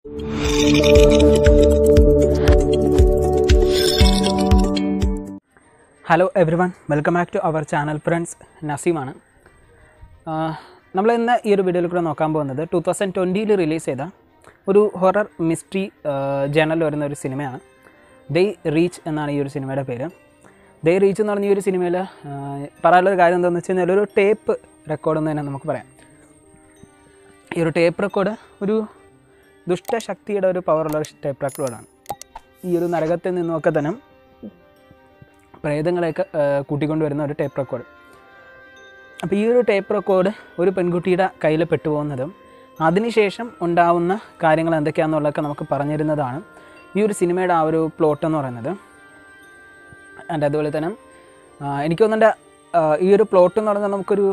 hello everyone welcome back to our channel friends നസീമാണ് നമ്മൾ ഇന്ന് ഈ ഒരു വീഡിയോയിൽ കൂടെ നോക്കാൻ പോകുന്നത് ടു തൗസൻഡ് ട്വൻറ്റിയിൽ റിലീസ് ചെയ്ത ഒരു ഹൊറർ മിസ്റ്ററി ജേണൽ വരുന്ന ഒരു സിനിമയാണ് ദേ റീച്ച് എന്നാണ് ഈ ഒരു സിനിമയുടെ പേര് ദേ റീച്ച് എന്ന് പറഞ്ഞ ഈ ഒരു സിനിമയിൽ പറയാനുള്ളൊരു കാര്യം എന്താണെന്ന് വെച്ച് കഴിഞ്ഞാൽ ഒരു ടേപ്പ് റെക്കോർഡ് എന്ന് തന്നെ നമുക്ക് പറയാം ഈ ഒരു ടേപ്പ് റെക്കോർഡ് ഒരു ദുഷ്ടശക്തിയുടെ ഒരു പവറുള്ള ഒരു ടേപ്പ് റെക്കോർഡാണ് ഈ ഒരു നരകത്തിൽ നിന്നൊക്കെ തന്നെ പ്രേതങ്ങളെയൊക്കെ കൂട്ടിക്കൊണ്ട് വരുന്ന ഒരു ടേപ്പ് റെക്കോർഡ് അപ്പോൾ ഈ ഒരു ടേപ്പ് റെക്കോർഡ് ഒരു പെൺകുട്ടിയുടെ കയ്യിൽ പെട്ടുപോകുന്നതും അതിനുശേഷം ഉണ്ടാവുന്ന കാര്യങ്ങൾ എന്തൊക്കെയാണെന്നുള്ളതൊക്കെ നമുക്ക് പറഞ്ഞിരുന്നതാണ് ഈ ഒരു സിനിമയുടെ ആ ഒരു പ്ലോട്ട് എന്ന് പറയുന്നത് ആൻഡ് അതുപോലെ തന്നെ ആ, എനിക്ക് തോന്നുന്നുണ്ട് ആ, ഈ ഒരു പ്ലോട്ട് എന്ന് പറയുന്നത് നമുക്കൊരു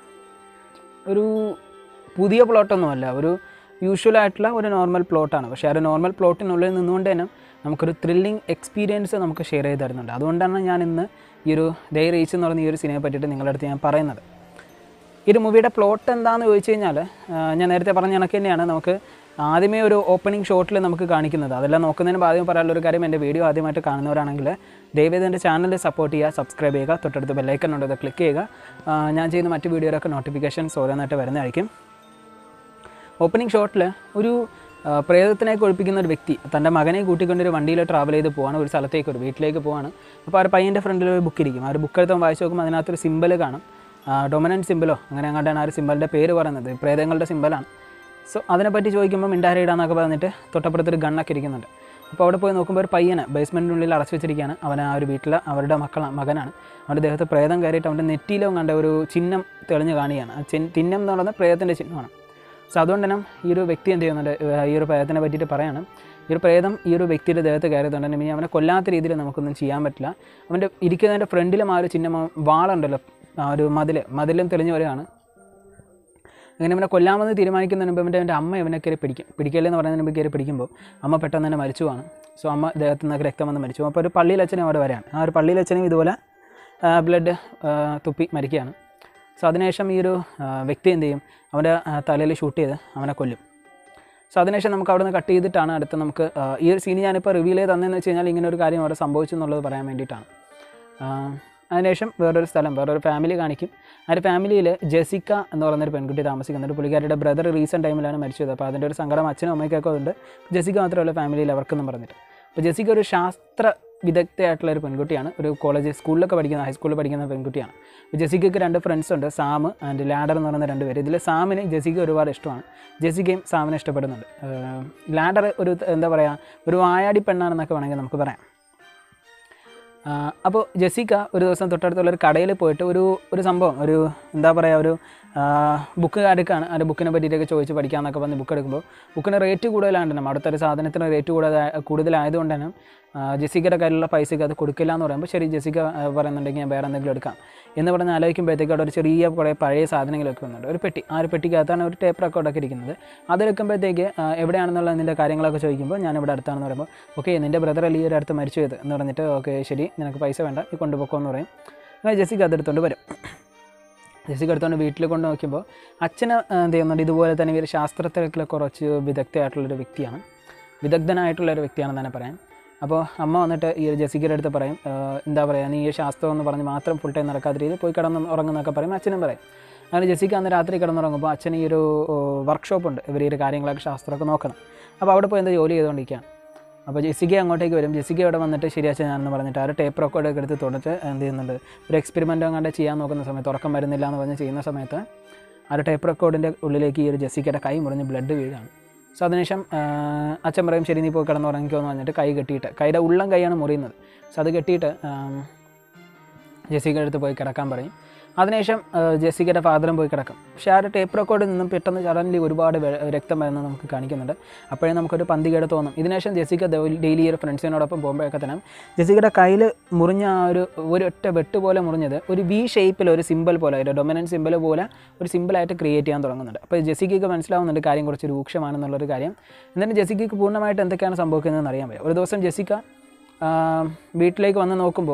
ഒരു പുതിയ പ്ലോട്ടൊന്നുമല്ല ഒരു യൂഷ്വൽ ആയിട്ടുള്ള ഒരു നോർമൽ പ്ലോട്ടാണ് പക്ഷേ ആ ഒരു നോർമൽ പ്ലോട്ടിനുള്ളിൽ നിന്നുകൊണ്ട് തന്നെ നമുക്കൊരു ത്രില്ലിംഗ് എക്സ്പീരിയൻസ് നമുക്ക് ഷെയർ ചെയ്ത് തരുന്നുണ്ട് അതുകൊണ്ടാണ് ഞാൻ ഇന്ന് ഈ ഒരു ദൈ റീച്ച് എന്ന് പറയുന്ന ഈ ഒരു സിനിമയെ പറ്റിയിട്ട് നിങ്ങളുടെ അടുത്ത് ഞാൻ പറയുന്നത് ഈ ഒരു മൂവിയുടെ പ്ലോട്ട് എന്താണെന്ന് ചോദിച്ചു കഴിഞ്ഞാൽ ആ, ഞാൻ നേരത്തെ പറഞ്ഞ കണക്ക് തന്നെയാണ് നമുക്ക് ആദ്യമേ ഒരു ഓപ്പണിംഗ് ഷോട്ടിൽ നമുക്ക് കാണിക്കുന്നത് അതെല്ലാം നോക്കുന്നതിന് ആദ്യം പറയാനുള്ള ഒരു കാര്യം എൻ്റെ വീഡിയോ ആദ്യമായിട്ട് കാണുന്നവരാണെങ്കിൽ ദയവേത് എൻ്റെ ചാനൽ സപ്പോർട്ട് ചെയ്യുക സബ്സ്ക്രൈബ് ചെയ്യുക തൊട്ടടുത്ത് ബെല്ലൈക്കൺ ഉണ്ട് അത് ക്ലിക്ക് ചെയ്യുക ആ, ഞാൻ ചെയ്യുന്ന മറ്റ് വീഡിയോയിലൊക്കെ നോട്ടിഫിക്കേഷൻസ് ഓരോന്നായിട്ട് വരുന്നതായിരിക്കും ഓപ്പണിംഗ് ഷോട്ടിൽ ഒരു ആ, പ്രേതത്തിനെ കൊഴിപ്പിക്കുന്ന ഒരു വ്യക്തി തൻ്റെ മകനെ കൂട്ടിക്കൊണ്ട് ഒരു വണ്ടിയിൽ ട്രാവൽ ചെയ്ത് പോവാണ് ഒരു സ്ഥലത്തേക്ക് ഒരു വീട്ടിലേക്ക് പോവാണ് അപ്പോൾ ആ ഒരു പയ്യൻ്റെ ഫ്രണ്ടിൽ ഒരു ബുക്ക് ഇരിക്കും ആ ഒരു ബുക്ക് എടുത്ത് വായിച്ച് നോക്കുമ്പോൾ അതിനകത്തൊരു സിമ്പൽ കാണും ഡൊമിനൻറ്റ് സിമ്പലോ അങ്ങനെ അങ്ങോട്ടാണ് ആ ഒരു സിമ്പലിൻ്റെ പേര് പറയുന്നത് പ്രേതങ്ങളുടെ സിമ്പലാണ് സോ അതിനെപ്പറ്റി ചോദിക്കുമ്പോൾ മിണ്ടാരിയിടാന്നൊക്കെ പറഞ്ഞിട്ട് തൊട്ടപ്പുറത്തൊരു ഗണ്ണൊക്കെ ഇരിക്കുന്നുണ്ട് അപ്പോൾ അവിടെ പോയി നോക്കുമ്പോൾ ഒരു പയ്യന് ബേസ്മെൻറ്റിനുള്ളിൽ അടച്ചു വെച്ചിരിക്കുകയാണ് അവൻ ആ ഒരു വീട്ടിൽ അവരുടെ മക്കൾ മകനാണ് അവൻ്റെ ദേഹത്ത് പ്രേതം കയറിയിട്ട് അവൻ്റെ നെറ്റിയിലോ കണ്ട ഒരു ചിഹ്നം തെളിഞ്ഞ് കാണുകയാണ് ആ ചിഹ്നം ചിഹ്നം എന്ന് പറയുന്നത് പ്രേതത്തിൻ്റെ ചിഹ്നമാണ് സോ അതുകൊണ്ട് തന്നെ ഈ ഒരു വ്യക്തി എന്ത് ചെയ്യുന്നുണ്ട് ഏഹ് ഈ ഒരു പ്രേതത്തിനെ പറ്റിയിട്ട് പറയാണ് ഈ ഒരു പ്രേതം ഈ ഒരു വ്യക്തിയുടെ ദേഹത്ത് കയറിയതുകൊണ്ട് തന്നെ ഇനി അവനെ കൊല്ലാത്ത രീതിയിൽ നമുക്കൊന്നും ചെയ്യാൻ പറ്റില്ല അവൻ്റെ ഇരിക്കുന്നതിൻ്റെ ഫ്രണ്ടിലും ആ ഒരു ചിഹ്നം ആ വാളുണ്ടല്ലോ ആ ഒരു മതിൽ മതിലും തെളിഞ്ഞു വരികയാണ് അങ്ങനെ ഇവനെ കൊല്ലാമെന്ന് തീരുമാനിക്കുന്നതിന് മുമ്പ് ഇവൻ്റെ എൻ്റെ അമ്മ ഇവനെ കയറി പിടിക്കും പിടിക്കല്ലെന്ന് പറയുന്നതിന് മുമ്പ് കയറി പിടിക്കുമ്പോൾ അമ്മ പെട്ടെന്ന് തന്നെ മരിച്ചു പോവാണ് സോ അമ്മ ദേഹത്തു നിന്നൊക്കെ രക്തം വന്ന് മരിച്ചു അപ്പോൾ ഒരു പള്ളിയിലച്ഛനും അവിടെ വരെയാണ് ആ ഒരു പള്ളിയിലച്ഛനും ഇതുപോലെ ബ്ലഡ് തുപ്പി മരിക്കുകയാണ് സോ അതിനുശേഷം ഈ ഒരു ആ, വ്യക്തി എന്ത് ചെയ്യും അവൻ്റെ തലയിൽ ഷൂട്ട് ചെയ്ത് അവനെ കൊല്ലും സോ അതിനുശേഷം നമുക്ക് അവിടെ നിന്ന് കട്ട് ചെയ്തിട്ടാണ് അടുത്ത നമുക്ക് ആ, ഈ ഒരു സീൻ ഞാനിപ്പോൾ റിവീൽ ചെയ്ത് തന്നതെന്ന് വെച്ച് കഴിഞ്ഞാൽ ഇങ്ങനെ ഒരു കാര്യം അവിടെ സംഭവിച്ചു എന്നുള്ളത് പറയാൻ വേണ്ടിയിട്ടാണ് ആ, അതിനുശേഷം വേറൊരു സ്ഥലം വേറൊരു ഫാമിലി കാണിക്കും ആ ഒരു ഫാമിലിയിൽ ജെസിക്ക എന്ന് പറയുന്നൊരു പെൺകുട്ടി താമസിക്കുന്നുണ്ട് പുള്ളിക്കാരുടെ ബ്രദർ റീസെൻറ്റ് ടൈമിലാണ് മരിച്ചത് അപ്പോൾ അതിൻ്റെ ഒരു സങ്കടം അച്ഛനും അമ്മയ്ക്കൊക്കെ ഉണ്ട് ജെസിക്ക മാത്രമല്ല ഫാമിലിയിൽ അവർക്കെന്നും പറഞ്ഞിട്ട് അപ്പോൾ ജെസിക്ക ഒരു ശാസ്ത്ര വിദഗ്ധയായിട്ടുള്ള ഒരു പെൺകുട്ടിയാണ് ഒരു കോളേജ് സ്കൂളിലൊക്കെ പഠിക്കുന്ന ഹൈസ്കൂളിൽ പഠിക്കുന്ന പെൺകുട്ടിയാണ് അപ്പോൾ ജെസിക്കയ്ക്ക് രണ്ട് ഫ്രണ്ട്സ് ഉണ്ട് സാം ആൻഡ് ലാഡർ എന്ന് പറയുന്ന രണ്ട് പേര് ഇതിൽ സാമിന് ജെസിക്ക ഒരുപാട് ഇഷ്ടമാണ് ജെസിക്കയും സാമിനെ ഇഷ്ടപ്പെടുന്നുണ്ട് ലാഡർ ഒരു എന്താ പറയുക ഒരു വായാടി പെണ്ണാണെന്നൊക്കെ വേണമെങ്കിൽ നമുക്ക് പറയാം അപ്പോൾ ജെസിക്ക ഒരു ദിവസം തൊട്ടടുത്തുള്ള ഒരു കടയിൽ പോയിട്ട് ഒരു ഒരു സംഭവം ഒരു എന്താ പറയുക ഒരു ബുക്ക് എടുക്കുകയാണ് ആ ബുക്കിനെ പറ്റിയിട്ടൊക്കെ ചോദിച്ച് പഠിക്കാമെന്നൊക്കെ പറഞ്ഞ് ബുക്ക് എടുക്കുമ്പോൾ ബുക്കിന് റേറ്റ് കൂടുതലാണ്ട് തന്നെ അവിടുത്തെ ഒരു സാധനത്തിന് റേറ്റ് കൂടുതൽ കൂടുതലായതുകൊണ്ട് തന്നെ ആ, ജെസിക്കയുടെ കയ്യിലുള്ള പൈസയ്ക്ക് അത് കൊടുക്കില്ല എന്ന് പറയുമ്പോൾ ശരി ജെസിക്ക ആ, പറയുന്നുണ്ടെങ്കിൽ ഞാൻ വേറെ എന്തെങ്കിലും എടുക്കാം എന്ന് പറഞ്ഞ് ആലോചിക്കുമ്പോഴത്തേക്ക് അവിടെ ഒരു ചെറിയ കുറേ പഴയ സാധനങ്ങളൊക്കെ വന്നുണ്ട് ഒരു പെട്ടി ആ ഒരു പെട്ടിക്കകത്താണ് ഒരു ടേപ്പ് റെക്കോർഡൊക്കെ ഇരിക്കുന്നത് അതെടുക്കുമ്പോഴത്തേക്ക് ആ, എവിടെയാണെന്നുള്ള നിൻ്റെ കാര്യങ്ങളൊക്കെ ചോദിക്കുമ്പോൾ ഞാൻ ഇവിടെ അടുത്താണെന്ന് പറയുമ്പോൾ ഓക്കെ നിൻ്റെ ബ്രദർ അല്ലേ ഈ ഒരു അടുത്ത് മരിച്ചു ചെയ്ത് എന്ന് പറഞ്ഞിട്ട് ഓക്കെ ശരി നിനക്ക് പൈസ വേണ്ട ഈ കൊണ്ടുപോക്കോ എന്ന് പറയും അങ്ങനെ ജെസിക്ക അതെടുത്തുകൊണ്ട് വരും ജെസിക്ക എടുത്തുകൊണ്ട് വീട്ടിൽ കൊണ്ട് നോക്കുമ്പോൾ അച്ഛന് ആ, എന്ത് ചെയ്യുന്നുണ്ട് ഇതുപോലെ തന്നെ ഈ ഒരു ശാസ്ത്രത്തിലൊക്കെ കുറച്ച് വിദഗ്ധയായിട്ടുള്ളൊരു വ്യക്തിയാണ് വിദഗ്ധനായിട്ടുള്ള ഒരു വ്യക്തിയാണെന്ന് തന്നെ പറയാം അപ്പോൾ അമ്മ വന്നിട്ട് ഈ ഒരു ജെസിക്കയുടെ അടുത്ത് പറയും ആ, എന്താ പറയുക നീ ഈ ശാസ്ത്രം എന്ന് പറഞ്ഞ് മാത്രം ഫുൾ ടൈം നടക്കാത്ത രീതിയിൽ പോയി കിടന്ന് ഉറങ്ങുന്നൊക്കെ പറയും അച്ഛനും പറയും അങ്ങനെ ജെസിക്ക അന്ന് രാത്രി കിടന്നുറങ്ങുമ്പോൾ അച്ഛൻ ഈ ഒരു വർക്ക്ഷോപ്പ് ഉണ്ട് ഇവർ ഈ ഒരു കാര്യങ്ങളൊക്കെ ശാസ്ത്രമൊക്കെ നോക്കണം അപ്പോൾ അവിടെ പോയി എന്താ ജോലി ചെയ്തുകൊണ്ടിരിക്കുകയാണ് അപ്പോൾ ജെസിക്ക അങ്ങോട്ടേക്ക് വരും ജെസിക്ക ഇവിടെ വന്നിട്ട് ശരിയാച്ച ഞാനെന്ന് പറഞ്ഞിട്ട് ആ ഒരു ടേപ്പ് റെക്കോർഡൊക്കെ എടുത്ത് തുടച്ച് എന്ത് ചെയ്യുന്നുണ്ട് ഒരു എക്സ്പെരിമെൻ്റ് അങ്ങാണ്ട് ചെയ്യാൻ നോക്കുന്ന സമയത്ത് ഉറക്കം വരുന്നില്ല എന്ന് പറഞ്ഞ് ചെയ്യുന്ന സമയത്ത് ആ ഒരു ടേപ്പ് റെക്കോർഡിൻ്റെ ഉള്ളിലേക്ക് ഈ ഒരു ജെസിക്കയുടെ കൈ മുറിഞ്ഞ് ബ്ലഡ് വീഴാണ് സോ അതിനുശേഷം ആ, അച്ഛൻ പറയും ശരി നീ പോയി കിടന്നുറങ്ങിക്കോ എന്ന് പറഞ്ഞിട്ട് കൈ കെട്ടിയിട്ട് കൈയുടെ ഉള്ളം കൈയാണ് മുറിയുന്നത് സോ അത് കെട്ടിയിട്ട് ആം, ജെസിക്കയുടെ അടുത്ത് പോയി കിടക്കാൻ പറയും അതിനുശേഷം ആ, ജെസിക്കയുടെ ഫാദറും പോയി കിടക്കും പക്ഷേ ആ ഒരു ടേപ്പ് റെക്കോർഡിൽ നിന്നും പെട്ടെന്ന് സഡൻലി ഒരുപാട് വെ- രക്തം വരുന്നത് നമുക്ക് കാണിക്കുന്നുണ്ട് അപ്പോഴേ നമുക്കൊരു പന്തികേട് തോന്നും ഇതിനുശേഷം ജെസിക്ക ഡെയിലി ഒരു ഫ്രണ്ട്സിനോടൊപ്പം പോകുമ്പോഴൊക്കെ തന്നെ ജെസിക്കയുടെ കയ്യിൽ മുറിഞ്ഞ ആ ഒരു ഒരു ഒറ്റ വെട്ട് പോലെ മുറിഞ്ഞത് ഒരു വി ഷേപ്പിൽ ഒരു സിമ്പിൾ പോലെ ഒരു ഡൊമിനൻറ്റ് സിമ്പിൾ പോലെ ഒരു സിമ്പിളായിട്ട് ക്രിയേറ്റ് ചെയ്യാൻ തുടങ്ങുന്നുണ്ട് അപ്പോൾ ജെസിക്കയ്ക്ക് മനസ്സിലാവുന്നുണ്ട് കാര്യം കുറച്ച് രൂക്ഷമാണെന്നുള്ളൊരു കാര്യം എന്നിട്ട് ജെസിക്കയ്ക്ക് പൂർണ്ണമായിട്ട് എന്തൊക്കെയാണ് സംഭവിക്കുന്നതെന്ന് അറിയാൻ പറ്റും ഒരു ദിവസം ജെസിക്ക ആ, വീട്ടിലേക്ക് വന്ന് നോക്കുമ്പോൾ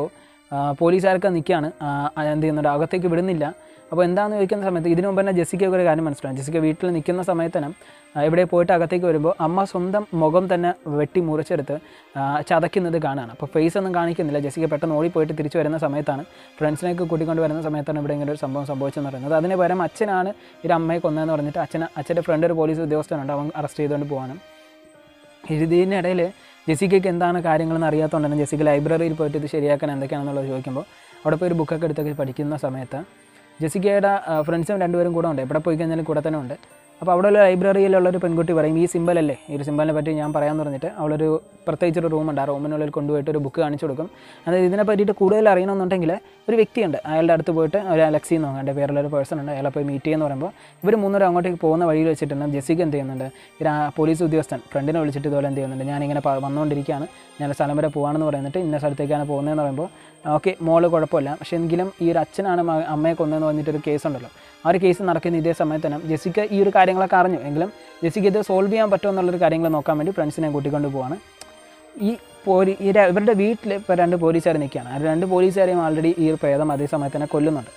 ആ, പോലീസുകാരൊക്കെ നിൽക്കുകയാണ് ആ, ആ, എന്ത് ചെയ്യുന്നുണ്ട് അകത്തേക്ക് വിടുന്നില്ല അപ്പോൾ എന്താണെന്ന് ചോദിക്കുന്ന സമയത്ത് ഇതിനു മുമ്പ് തന്നെ ജെസിക്കൊക്കെ ഒരു കാര്യം മനസ്സിലാവും ജെസിക്ക വീട്ടിൽ നിൽക്കുന്ന സമയത്ത് തന്നെ ആ, എവിടെ പോയിട്ട് അകത്തേക്ക് വരുമ്പോൾ അമ്മ സ്വന്തം മുഖം തന്നെ വെട്ടി മുറിച്ചെടുത്ത് ആ, ചതയ്ക്കുന്നത് കാണുകയാണ് അപ്പോൾ ഫേസ് ഒന്നും കാണിക്കുന്നില്ല ജെസിക്ക പെട്ടെന്ന് ഓടിപ്പോയിട്ട് തിരിച്ചു വരുന്ന സമയത്താണ് ഫ്രണ്ട്സിനെയൊക്കെ കൂട്ടിക്കൊണ്ട് വരുന്ന സമയത്താണ് ഇവിടെ ഇങ്ങനെ ഒരു സംഭവം സംഭവിച്ചെന്ന് പറയുന്നത് അതിന് പകരം അച്ഛനാണ് ഒരു അമ്മയെ കൊന്നതെന്ന് പറഞ്ഞിട്ട് അച്ഛൻ അച്ഛൻ്റെ ഫ്രണ്ട് ഒരു പോലീസ് ഉദ്യോഗസ്ഥനുണ്ട് അവൻ അറസ്റ്റ് ചെയ്തുകൊണ്ട് പോകാനും ഇതിനിടയിൽ ജെസിക്കയ്ക്ക് എന്താണ് കാര്യങ്ങളെന്ന് അറിയാത്തതുകൊണ്ട് തന്നെ ജെസിക്ക ലൈബ്രറിയിൽ പോയിട്ട് ഇത് ശരിയാക്കാൻ എന്തൊക്കെയാണെന്നുള്ളത് ചോദിക്കുമ്പോൾ അവിടെ പോയി ഒരു ബുക്കൊക്കെ എടുത്തൊക്കെ പഠിക്കുന്ന സമയത്ത് ജെസിക്കയുടെ ഫ്രണ്ട്സും രണ്ടുപേരും കൂടെ ഉണ്ട് എവിടെ പോയി കഴിഞ്ഞാലും കൂടെ തന്നെ ഉണ്ട് അപ്പോൾ അവിടെ ഉള്ള ലൈബ്രറിയിലുള്ള ഒരു പെൺകുട്ടി പറയും ഈ സിമ്പൽ അല്ലേ ഈ ഒരു സിമ്പലിനെ പറ്റി ഞാൻ പറയാമെന്ന് പറഞ്ഞിട്ട് അവളൊരു പ്രത്യേകിച്ചൊരു റൂമുണ്ട് ആ റൂമിനുള്ളിൽ കൊണ്ടുപോയിട്ട് ഒരു ബുക്ക് കാണിച്ചു കൊടുക്കും അതായത് ഇതിനെ പറ്റിയിട്ട് കൂടുതൽ അറിയണമെന്നുണ്ടെങ്കിൽ ഒരു വ്യക്തിയുണ്ട് അയാളുടെ അടുത്ത് പോയിട്ട് ഒരു അലക്സി എന്ന് നോക്കാം എൻ്റെ പേരുള്ള ഒരു പേഴ്സൺ ഉണ്ട് അയാളെ പോയി മീറ്റ് ചെയ്യുമെന്ന് പറയുമ്പോൾ ഇവർ മൂന്നൂരം അങ്ങോട്ടേക്ക് പോകുന്ന വഴിയിൽ വെച്ചിട്ടുണ്ട് ജെസിക്ക് എന്ത് ചെയ്യുന്നുണ്ട് ഒരു ആ പോലീസ് ഉദ്യോഗസ്ഥൻ ഫ്രണ്ടിനെ വിളിച്ചിട്ട് ഇതുപോലെ എന്ത് ചെയ്യുന്നുണ്ട് ഞാനിങ്ങനെ പ- വന്നുകൊണ്ടിരിക്കുകയാണ് ഞാൻ സ്ഥലം വരെ പോകാണെന്ന് പറയുന്നിട്ട് ഇന്ന സ്ഥലത്തേക്കാണ് പോകുന്നതെന്ന് പറയുമ്പോൾ ഓക്കെ മോള് കുഴപ്പമില്ല പക്ഷേ എങ്കിലും ഈ ഒരു അച്ഛനാണ് മ- അമ്മയെ കൊന്നതെന്ന് പറഞ്ഞിട്ടൊരു കേസുണ്ടല്ലോ ആ ഒരു കേസ് നടക്കുന്ന ഇതേ സമയത്ത് തന്നെ ജെസിക്ക് ഈ ഒരു കാര്യങ്ങളൊക്കെ അറിഞ്ഞു എങ്കിലും ജെസിക്ക് ഇത് സോൾവ് ചെയ്യാൻ പറ്റുമോ എന്നുള്ളൊരു കാര്യങ്ങൾ നോക്കാൻ വേണ്ടി ഫ്രണ്ട്സിനെ കൂട്ടിക്കൊണ്ട് പോവാണ് ഈ പോലീ ഈ ര- ഇവരുടെ വീട്ടിൽ ഇപ്പോൾ രണ്ട് പോലീസുകാർ നിൽക്കുകയാണ് ആ രണ്ട് പോലീസുകാരെയും ആൾറെഡി ഈ ഒരു പ്രേതം അതേ സമയത്ത് തന്നെ കൊല്ലുന്നുണ്ട്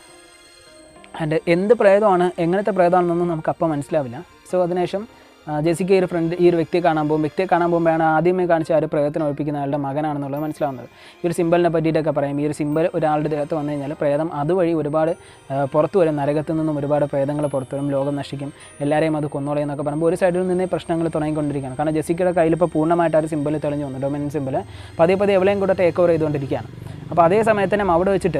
ആൻഡ് എന്ത് പ്രേതമാണ് എങ്ങനത്തെ പ്രേതമാണെന്നൊന്നും നമുക്ക് അപ്പം മനസ്സിലാവില്ല സോ അതിനുശേഷം ആ, ജെസിക്ക ഈ ഒരു ഫ്രണ്ട് ഈ ഒരു വ്യക്തിയെ കാണാൻ പോകും വ്യക്തിയെ കാണാൻ പോകുമ്പോഴാണ് ആദ്യമേ കാണിച്ച ആ ഒരു പ്രേതത്തിന് ഒഴിപ്പിക്കുന്ന അയാളുടെ മകനാണെന്നുള്ളത് മനസ്സിലാവുന്നത് ഈ ഒരു സിമ്പലിനെ പറ്റിയിട്ടൊക്കെ പറയും ഈ ഒരു സിമ്പൽ ഒരാളുടെ ദേഹത്ത് വന്നു കഴിഞ്ഞാൽ പ്രേതം അതുവഴി ഒരുപാട് ആ, പുറത്തു വരും നരകത്തിൽ നിന്നും ഒരുപാട് പ്രേതങ്ങൾ പുറത്തു വരും ലോകം നശിക്കും എല്ലാവരെയും അത് കൊന്നോളെ എന്നൊക്കെ പറയുമ്പോൾ ഒരു സൈഡിൽ നിന്നേ പ്രശ്നങ്ങൾ തുടങ്ങിക്കൊണ്ടിരിക്കുകയാണ് കാരണം ജെസിക്കയുടെ കയ്യിൽ ഇപ്പോൾ പൂർണ്ണമായിട്ട് ആ ഒരു സിമ്പൽ തെളിഞ്ഞു വന്നു ഡൊമിനൻ സിമ്പൽ പതിയെ പതിയെ എവിടെയും കൂടെ ടേക്ക് ഓവർ ചെയ്തുകൊണ്ടിരിക്കുകയാണ് അപ്പോൾ അതേ സമയത്ത് തന്നെ അവിടെ വെച്ചിട്ട്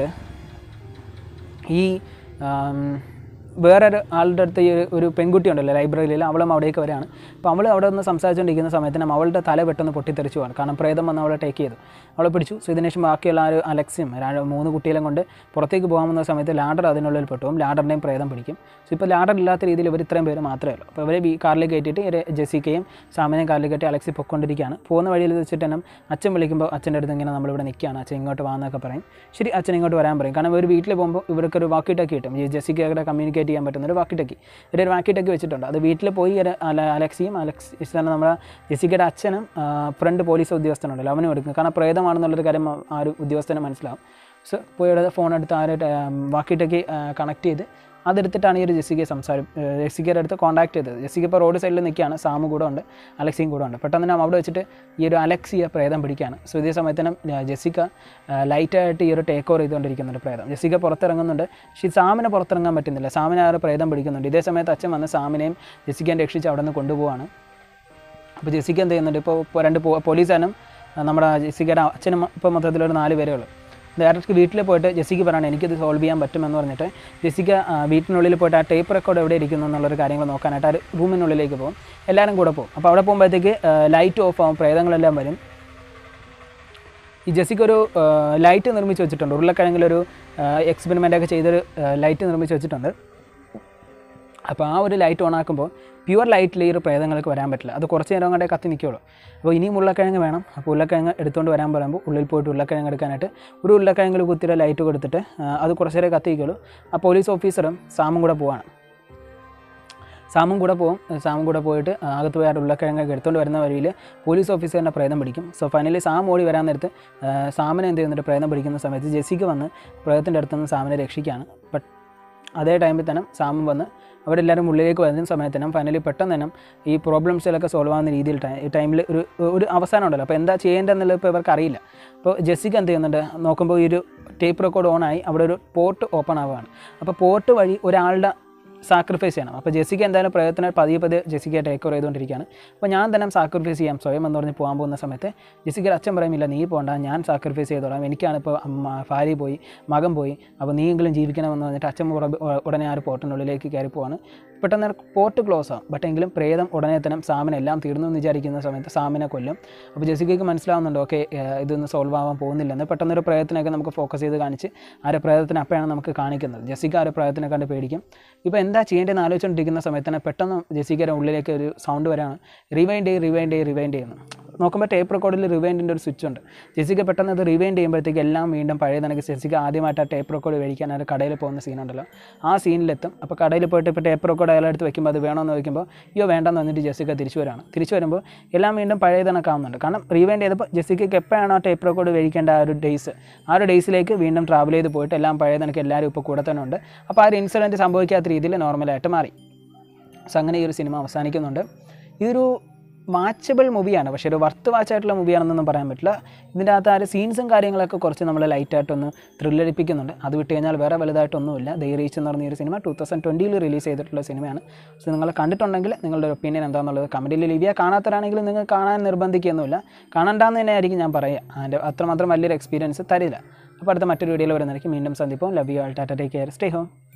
ഈ ആം, വേറൊരു ആളുടെ അടുത്ത് ഈ ഒരു- ഒരു പെൺകുട്ടി ഉണ്ടല്ലോ ലൈബ്രറിയിൽ അവളും അവിടേക്ക് വരികയാണ് അപ്പോൾ അവൾ അവിടെ നിന്ന് സംസാരിച്ചുകൊണ്ടിരിക്കുന്ന സമയത്തിന് അവളുടെ തല പെട്ടെന്ന് പൊട്ടിത്തെറിച്ചു പോകാൻ കാരണം പ്രേതം വന്ന് അവളെ ടേക്ക് ചെയ്തു അവളെ പിടിച്ചു സോ ഇതിന് ശേഷം ബാക്കിയുള്ള ആ ഒരു അലക്സിയും ര- മൂന്ന് കുട്ടികളെയും കൊണ്ട് പുറത്തേക്ക് പോകാമെന്ന സമയത്ത് ലാഡർ അതിനുള്ളിൽ പെട്ടും ലാഡറിനെയും പ്രേതം പിടിക്കും സോ ഇപ്പോൾ ലാഡർ ഇല്ലാത്ത രീതിയിൽ ഇവർ ഇത്രയും പേര് മാത്രമേ ഉള്ളൂ അപ്പോൾ ഇവരെ ഈ കാറിലേക്ക് കയറ്റിയിട്ട് ഇവരെ ജെസിക്കയും സാമിനെയും കാറിലേക്ക് കയറ്റി അലക്സി പൊയ്ക്കൊണ്ടിരിക്കുകയാണ് പോകുന്ന വഴിയിൽ വെച്ചിട്ട് തന്നെ അച്ഛൻ വിളിക്കുമ്പോൾ അച്ഛൻ്റെ അടുത്ത് ഇങ്ങനെ നമ്മളിവിടെ നിൽക്കുകയാണ് അച്ഛൻ ഇങ്ങോട്ട് വാന്നൊക്കെ പറയും ശരി അച്ഛൻ ഇങ്ങോട്ട് വരാൻ പറയും കാരണം ഒരു വീട്ടിൽ പോകുമ്പോൾ ഇവർക്കൊരു വാക്കി ടക്കി കിട്ടും ഈ ജെസിക്കയുടെ കമ്മ്യൂണിക്കേറ്റ് ചെയ്യാൻ പറ്റുന്ന ഒരു വാക്കി ടക്കി ഇവരൊരു വാക്കി ടക്കി വെച്ചിട്ടുണ്ട് അത് വീട്ടിൽ പോയി ഒരു അല- അലക്സിയും അലക്സ് തന്നെ നമ്മുടെ ജെസിക്കയുടെ അച്ഛനും ആ, ഫ്രണ്ട് പോലീസ് ഉദ്യോഗസ്ഥനുണ്ടല്ലോ അവനും എടുക്കും കാരണം പ്രേതമാണെന്നുള്ളൊരു കാര്യം ആ- ആ ഒരു ഉദ്യോഗസ്ഥന് മനസ്സിലാവും സോ പോയി അവിടെ ഫോൺ എടുത്ത് ആ ഒരു വാക്കി ടക്കി കണക്ട് ചെയ്ത് അതെടുത്തിട്ടാണ് ഈ ഒരു ജെസിക്കയെ സംസാരം ജെസിക്കയുടെ അടുത്ത് കോൺടാക്ട് ചെയ്തത് ജെസിക്ക ഇപ്പോൾ റോഡ് സൈഡിൽ നിൽക്കുകയാണ് സാമു കൂടെ ഉണ്ട് അലക്സിയും കൂടെ ഉണ്ട് പെട്ടെന്ന് തന്നെ അവിടെ വെച്ചിട്ട് ഈ ഒരു അലക്സിയെ പ്രേതം പിടിക്കുകയാണ് സോ ഇതേ സമയത്തിന് ജെസിക്ക ലൈറ്റായിട്ട് ഈ ഒരു ടേക്ക് ഓവർ ചെയ്തുകൊണ്ടിരിക്കുന്നുണ്ട് പ്രേതം ജെസിക്ക പുറത്തിറങ്ങുന്നുണ്ട് പക്ഷേ ഈ സാമിനെ പുറത്തിറങ്ങാൻ പറ്റുന്നില്ല സാമിനെ ആ ഒരു പ്രേതം പിടിക്കുന്നുണ്ട് ഇതേ സമയത്ത് അച്ഛൻ വന്ന് സാമിനെയും ജെസിക്കയും രക്ഷിച്ച് അവിടെ നിന്ന് കൊണ്ടുപോവാണ് അപ്പോൾ ജെസിക്ക എന്ത് ചെയ്യുന്നുണ്ട് ഇപ്പോൾ ഇപ്പോൾ രണ്ട് പോ- പോലീസുകാരനും ആ, നമ്മുടെ ജെസിക്കയുടെ അച്ഛനും ഇപ്പോൾ മൊത്തത്തിലൊരു നാല് പേരേ ഉള്ളൂ ഡയറക്റ്റ് വീട്ടിൽ പോയിട്ട് ജെസിക്ക് പറയണം എനിക്കിത് സോൾവ് ചെയ്യാൻ പറ്റുമെന്ന് പറഞ്ഞിട്ട് ജെസിക്ക ആ, വീട്ടിനുള്ളിൽ പോയിട്ട് ആ ടേപ്പ് റെക്കോർഡ് എവിടെ ഇരിക്കുന്നു എന്നുള്ളൊരു കാര്യങ്ങൾ നോക്കാനായിട്ട് ആ ഒരു റൂമിനുള്ളിലേക്ക് പോകും എല്ലാവരും കൂടെ പോകും അപ്പോൾ അവിടെ പോകുമ്പോഴത്തേക്ക് ലൈറ്റ് ഓഫ് ആവും പ്രേതങ്ങളെല്ലാം വരും ഈ ജെസിക്ക് ഒരു ലൈറ്റ് നിർമ്മിച്ച് വെച്ചിട്ടുണ്ട് ഉരുളക്കിഴങ്ങിലൊരു എക്സ്പെരിമെൻ്റ് ഒക്കെ ചെയ്തൊരു ലൈറ്റ് നിർമ്മിച്ച് വെച്ചിട്ടുണ്ട് അപ്പോൾ ആ ഒരു ലൈറ്റ് ഓൺ ആക്കുമ്പോൾ പ്യുവർ ലൈറ്റിൽ ഈ ഒരു പ്രേതങ്ങൾക്ക് വരാൻ പറ്റില്ല അത് കുറച്ച് നേരം കൊണ്ടേ കത്തി നിൽക്കുകയുള്ളൂ അപ്പോൾ ഇനിയും ഉരുളക്കിഴങ്ങ് വേണം അപ്പോൾ ഉരുളക്കിഴങ്ങ് എടുത്തുകൊണ്ട് വരാൻ പറയുമ്പോൾ ഉള്ളിൽ പോയിട്ട് ഉരുളക്കിഴങ്ങ് എടുക്കാനായിട്ട് ഒരു ഉരുളക്കിഴങ്ങിൽ കുത്തിയുടെ ലൈറ്റ് കൊടുത്തിട്ട് ആ, അത് കുറച്ച് നേരം കത്തി നിൽക്കുകയുള്ളൂ ആ പോലീസ് ഓഫീസറും സാമും കൂടെ പോവാണ് സാമും കൂടെ പോകും സാമും കൂടെ പോയിട്ട് ആ, അകത്ത് പോയി ആ ഉരുളക്കിഴങ്ങൊക്കെ എടുത്തുകൊണ്ട് വരുന്ന വഴിയിൽ പോലീസ് ഓഫീസറിനെ പ്രേതം പിടിക്കും സോ ഫൈനലി സാം ഓടി വരാൻ നേരത്ത് ആ, സാമിനെ എന്ത് ചെയ്യുന്നുണ്ട് പ്രേതം പിടിക്കുന്ന സമയത്ത് ജെസിക്ക് വന്ന് പ്രേതത്തിൻ്റെ അടുത്ത് നിന്ന് സാമിനെ രക്ഷിക്കുകയാണ് ബട്ട് അതേ ടൈമിൽ തന്നെ സാമും വന്ന് അവരെല്ലാവരും ഉള്ളിലേക്ക് വരുന്ന സമയത്തിനും ഫൈനലി പെട്ടെന്ന് തന്നെ ഈ പ്രോബ്ലംസിലൊക്കെ സോൾവ് ആവുന്ന രീതിയിൽ ടൈ- ഈ ടൈമിൽ ഒരു ഒരു അവസാനം ഉണ്ടല്ലോ അപ്പോൾ എന്താ ചെയ്യേണ്ടതെന്നുള്ളത് ഇപ്പോൾ ഇവർക്ക് അറിയില്ല അപ്പോൾ ജെസ്സിക്ക് എന്ത് ചെയ്യുന്നുണ്ട് നോക്കുമ്പോൾ ഈ ഒരു ടേപ്പ് റെക്കോർഡ് ഓണായി അവിടെ ഒരു പോർട്ട് ഓപ്പൺ ആവുകയാണ് അപ്പോൾ പോർട്ട് വഴി ഒരാളുടെ സാക്രിഫൈസ് ചെയ്യണം അപ്പോൾ ജെസ്സിക്ക് എന്തായാലും പ്രയത്നം പതിയെ പതിയെ ജെസ്സിക്ക് ടേക്ക് ഓവർ ചെയ്തുകൊണ്ടിരിക്കുകയാണ് അപ്പോൾ ഞാൻ തന്നെ സാക്രിഫൈസ് ചെയ്യാം സ്വയം എന്ന് പറഞ്ഞ് പോകാൻ പോകുന്ന സമയത്ത് ജെസ്സിക്ക് അച്ഛൻ പറയുമില്ല നീ പോകണ്ട ഞാൻ സാക്രിഫൈസ് ചെയ്തോളാം എനിക്കാണ് ഇപ്പോൾ അമ്മ ഭാര്യ പോയി മകൻ പോയി അപ്പോൾ നീയെങ്കിലും ജീവിക്കണമെന്ന് പറഞ്ഞിട്ട് അച്ഛൻ ഉറ- ഉടനെ ആ ഒരു പോർട്ടിനുള്ളിലേക്ക് കയറി പോവാണ് പെട്ടെന്ന് പോർട്ട് ക്ലോസ് ആവും ബട്ട് എങ്കിലും പ്രേതം ഉടനെ തന്നെ സാമിനെല്ലാം തീർന്നു എന്ന് വിചാരിക്കുന്ന സമയത്ത് സാമിനെ കൊല്ലും അപ്പോൾ ജെസിക്കയ്ക്ക് മനസ്സിലാവുന്നുണ്ട് ഓക്കെ ഇതൊന്നും സോൾവ് ആവാൻ പോകുന്നില്ലെന്ന് പെട്ടെന്നൊരു പ്രേതത്തിനൊക്കെ നമുക്ക് ഫോക്കസ് ചെയ്ത് കാണിച്ച് ആ ഒരു പ്രേതത്തിന് അപ്പോഴാണ് നമുക്ക് കാണിക്കുന്നത് ജെസിക്ക ആ ഒരു പ്രേതത്തിനെ കണ്ട് പേടിക്കും ഇപ്പോൾ എന്താ ചെയ്യേണ്ടതെന്ന് ആലോചിച്ചുകൊണ്ടിരിക്കുന്ന സമയത്ത് തന്നെ പെട്ടെന്ന് ജെസിക്കയുടെ ഉള്ളിലേക്ക് ഒരു സൗണ്ട് വരാണ് റിവൈൻഡ് ചെയ്യ് റിവൈൻഡ് ചെയ്യ് റിവൈൻഡ് ചെയ്യുന്നു നോക്കുമ്പോൾ ടേപ്പ് റെക്കോർഡിൽ റിവൈൻഡിൻ്റെ ഒരു സ്വിച്ച് ഉണ്ട് ജെസിക്ക പെട്ടെന്ന് അത് റിവൈൻഡ് ചെയ്യുമ്പോഴത്തേക്ക് എല്ലാം വീണ്ടും പഴയ കണക്ക് ജെസിക്ക ആദ്യമായിട്ട് ആ ടേപ്പ് റെക്കോർഡ് മേടിക്കാൻ ആ കടയിൽ പോകുന്ന സീനുണ്ടല്ലോ ആ സീനിലെത്തും അപ്പോൾ കടയിൽ പോയിട്ട് ഇപ്പോൾ ടേപ്പ് റെക്കോർഡ് അയാളെടുത്ത് വെക്കുമ്പോൾ അത് വേണമെന്ന് ചോദിക്കുമ്പോൾ അയ്യോ വേണ്ടെന്ന് വന്നിട്ട് ജെസിക്ക തിരിച്ചു വരാണ് തിരിച്ചു വരുമ്പോൾ എല്ലാം വീണ്ടും പഴയ കണക്കാവുന്നുണ്ട് കാരണം റീവൈൻഡ് ചെയ്തപ്പോൾ ജെസിക്കയ്ക്ക് എപ്പോഴാണോ ടേപ്പ് റെക്കോർഡ് മേടിക്കേണ്ട ആ ഒരു ഡേയ്സ് ആ ഒരു ഡേയ്സിലേക്ക് വീണ്ടും ട്രാവൽ ചെയ്ത് പോയിട്ട് എല്ലാം പഴയ കണക്ക് എല്ലാവരും ഇപ്പോൾ കൂടെ തന്നെ ഉണ്ട് അപ്പോൾ ആ ഒരു ഇൻസിഡൻറ്റ് സംഭവിക്കാത്ത രീതിയിൽ നോർമലായിട്ട് മാറി സോ അങ്ങനെ ഈ ഒരു സിനിമ അവസാനിക്കുന്നുണ്ട് ഇതൊരു വാച്ചബിൾ മൂവിയാണ് പക്ഷേ ഒരു വർത്ത് വാച്ചായിട്ടുള്ള മൂവിയാണെന്നൊന്നും പറയാൻ പറ്റില്ല ഇതിൻ്റെ അകത്ത് ആ ഒരു സീൻസും കാര്യങ്ങളൊക്കെ കുറച്ച് നമ്മൾ ലൈറ്റായിട്ടൊന്ന് ത്രില്ലടിപ്പിക്കുന്നുണ്ട് അത് വിട്ട് കഴിഞ്ഞാൽ വേറെ വലുതായിട്ടൊന്നുമില്ല ദൈ റീച്ച് എന്ന് പറഞ്ഞ ഈ ഒരു സിനിമ ടൂ തൗസൻഡ് ട്വൻറ്റിയിൽ റിലീസ് ചെയ്തിട്ടുള്ള സിനിമയാണ് സോ നിങ്ങൾ കണ്ടിട്ടുണ്ടെങ്കിൽ നിങ്ങളുടെ ഒപ്പീനിയൻ എന്താണെന്നുള്ളത് കമൻറ്റിൽ ലിവിയ കാണാത്തവരാണെങ്കിൽ നിങ്ങൾ കാണാൻ നിർബന്ധിക്കുകയൊന്നുമില്ല കാണണ്ടെന്ന് തന്നെ ആയിരിക്കും ഞാൻ പറയുക അതിൻ്റെ അത്രമാത്രം വലിയൊരു എക്സ്പീരിയൻസ് തരില്ല അപ്പോൾ അടുത്ത മറ്റൊരു വീഡിയോയിൽ വരുന്നതായിരിക്കും വീണ്ടും സന്ദിപ്പം love you all tata take care stay home